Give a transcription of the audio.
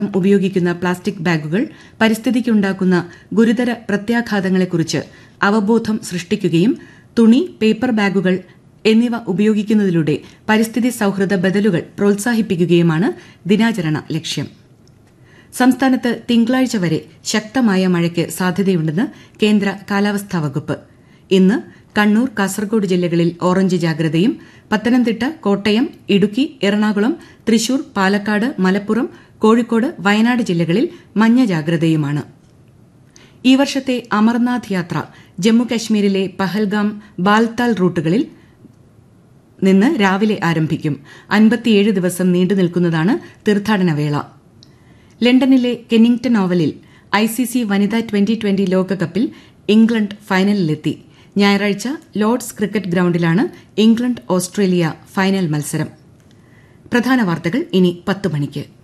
ഉപയോഗിക്കുന്ന പ്ലാസ്റ്റിക് ബാഗുകൾ പരിസ്ഥിതിക്കുണ്ടാക്കുന്ന ഗുരുതര പ്രത്യാഘാതങ്ങളെക്കുറിച്ച് അവബോധം സൃഷ്ടിക്കുകയും തുണി പേപ്പർ ബാഗുകൾ എന്നിവ ഉപയോഗിക്കുന്നതിലൂടെ പരിസ്ഥിതി സൌഹൃദ ബദലുകൾ പ്രോത്സാഹിപ്പിക്കുകയുമാണ് ദിനാചരണ ലക്ഷ്യം സംസ്ഥാനത്ത് തിങ്കളാഴ്ച വരെ ശക്തമായ മഴയ്ക്ക് സാധ്യതയുണ്ടെന്ന് കേന്ദ്ര കാലാവസ്ഥാ വകുപ്പ് ഇന്ന് കണ്ണൂർ കാസർഗോഡ് ജില്ലകളിൽ ഓറഞ്ച് ജാഗ്രതയും പത്തനംതിട്ട കോട്ടയം ഇടുക്കി എറണാകുളം തൃശൂർ പാലക്കാട് മലപ്പുറം കോഴിക്കോട് വയനാട് ജില്ലകളിൽ മഞ്ഞ ജാഗ്രതയുമാണ് ഈ വർഷത്തെ അമർനാഥ് യാത്ര ജമ്മുകശ്മീരിലെ പഹൽഗാം ബാൽതാൽ റൂട്ടുകളിൽ നിന്ന് രാവിലെ ആരംഭിക്കും അൻപത്തിയേഴ് ദിവസം നീണ്ടു നിൽക്കുന്നതാണ് തീർത്ഥാടന വേള ലണ്ടനിലെ കെന്നിംഗ്ടൺ ഓവലിൽ ഐസിസി വനിതാ ട്വന്റി ട്വന്റി ലോകകപ്പിൽ ഇംഗ്ലണ്ട് ഫൈനലിലെത്തി ഞായറാഴ്ച ലോർഡ്സ് ക്രിക്കറ്റ് ഗ്രൌണ്ടിലാണ് ഇംഗ്ലണ്ട് ഓസ്ട്രേലിയ ഫൈനൽ മത്സരം പ്രധാന വാർത്തകൾ ഇനി പത്ത് മണിക്ക്